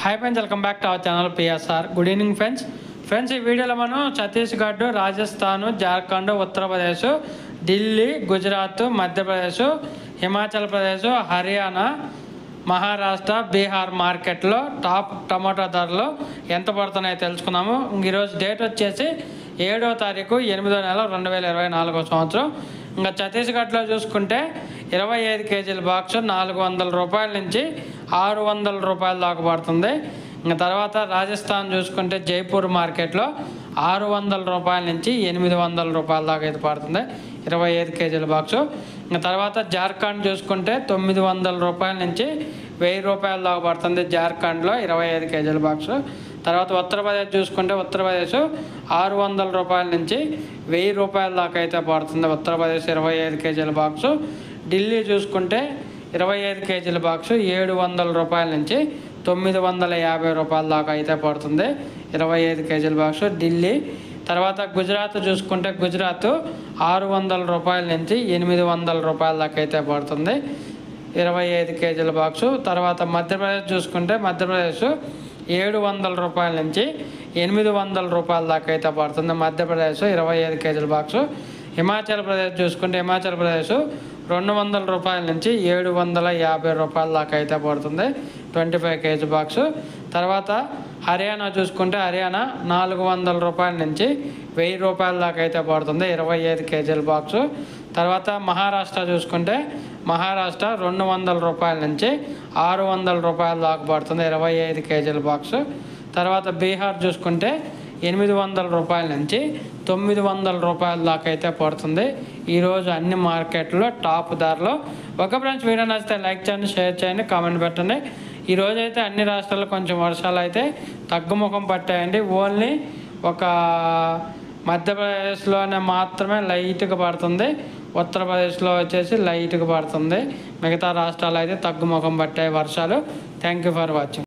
hi friends welcome back to our channel PSR good evening friends friends ఈ వీడియోలో మనం ఛత్తీస్గఢ్ రాజస్థాన్ జార్ఖండ్ ఉత్తరప్రదేశ్ ఢిల్లీ గుజరాత్ మధ్యప్రదేశ్ హిమాచల్ ప్రదేశ్ హర్యానా మహారాష్ట్ర బీహార్ మార్కెట్లో టాప్ టమాటా ధరలు ఎంత పడుతున్నాయో తెలుసుకున్నాము ఈరోజు డేట్ వచ్చేసి ఏడో తారీఖు ఎనిమిదో నెల రెండు వేల ఇరవై నాలుగో సంవత్సరం ఇంకా ఛత్తీస్గఢ్లో చూసుకుంటే ఇరవై ఐదు కేజీల బాక్స్ నాలుగు వందల రూపాయల నుంచి ఆరు వందల రూపాయల దాకా పడుతుంది ఇంకా తర్వాత రాజస్థాన్ చూసుకుంటే జైపూర్ మార్కెట్లో ఆరు వందల రూపాయల నుంచి ఎనిమిది వందల రూపాయల దాకా అయితే పడుతుంది ఇరవై ఐదు కేజీల బాక్సు ఇంకా తర్వాత జార్ఖండ్ చూసుకుంటే తొమ్మిది వందల రూపాయల నుంచి వెయ్యి రూపాయల దాకా పడుతుంది జార్ఖండ్లో ఇరవై ఐదు కేజీల బాక్సు తర్వాత ఉత్తరప్రదేశ్ చూసుకుంటే ఉత్తరప్రదేశ్ ఆరు వందల రూపాయల నుంచి వెయ్యి రూపాయల దాకా అయితే పడుతుంది ఉత్తరప్రదేశ్ ఇరవై ఐదు కేజీల బాక్సు ఢిల్లీ చూసుకుంటే ఇరవై ఐదు కేజీల బాక్సు ఏడు వందల రూపాయల నుంచి తొమ్మిది వందల యాభై రూపాయల దాకా అయితే పడుతుంది ఇరవై ఐదు కేజీల బాక్సు ఢిల్లీ తర్వాత గుజరాత్ చూసుకుంటే గుజరాత్ ఆరు వందల రూపాయల నుంచి ఎనిమిది వందల రూపాయల దాకా అయితే పడుతుంది ఇరవై ఐదు కేజీల బాక్సు తర్వాత మధ్యప్రదేశ్ చూసుకుంటే మధ్యప్రదేశ్ ఏడు వందల రూపాయల నుంచి ఎనిమిది వందల రూపాయల దాకా అయితే పడుతుంది మధ్యప్రదేశ్ ఇరవై ఐదు కేజీల బాక్సు హిమాచల్ ప్రదేశ్ చూసుకుంటే హిమాచల్ ప్రదేశ్ రెండు వందల రూపాయల నుంచి ఏడు వందల యాభై రూపాయల దాకా అయితే పడుతుంది ట్వంటీ ఫైవ్ కేజీ బాక్సు తర్వాత హర్యానా చూసుకుంటే హర్యానా నాలుగు వందల రూపాయల నుంచి వెయ్యి రూపాయల దాకా అయితే పడుతుంది ఇరవై ఐదు కేజీల బాక్సు తర్వాత మహారాష్ట్ర చూసుకుంటే మహారాష్ట్ర రెండు వందల రూపాయల నుంచి ఆరు వందల రూపాయల దాకా పడుతుంది ఇరవై ఐదు కేజీల బాక్సు తర్వాత బీహార్ చూసుకుంటే ఎనిమిది వందల రూపాయల నుంచి తొమ్మిది వందల రూపాయల దాకా అయితే పడుతుంది ఈరోజు అన్ని మార్కెట్లో టాప్ ధరలో ఒక బ్రాంచ్ వీడియో నచ్చితే లైక్ చేయండి షేర్ చేయండి కామెంట్ పెట్టండి ఈరోజు అయితే అన్ని రాష్ట్రాల్లో కొంచెం వర్షాలు అయితే తగ్గుముఖం పట్టాయండి ఓన్లీ ఒక మధ్యప్రదేశ్లోనే మాత్రమే లైట్గా పడుతుంది ఉత్తరప్రదేశ్లో వచ్చేసి లైట్గా పడుతుంది మిగతా రాష్ట్రాలు అయితే తగ్గుముఖం పట్టాయి వర్షాలు థ్యాంక్ యూ ఫర్ వాచింగ్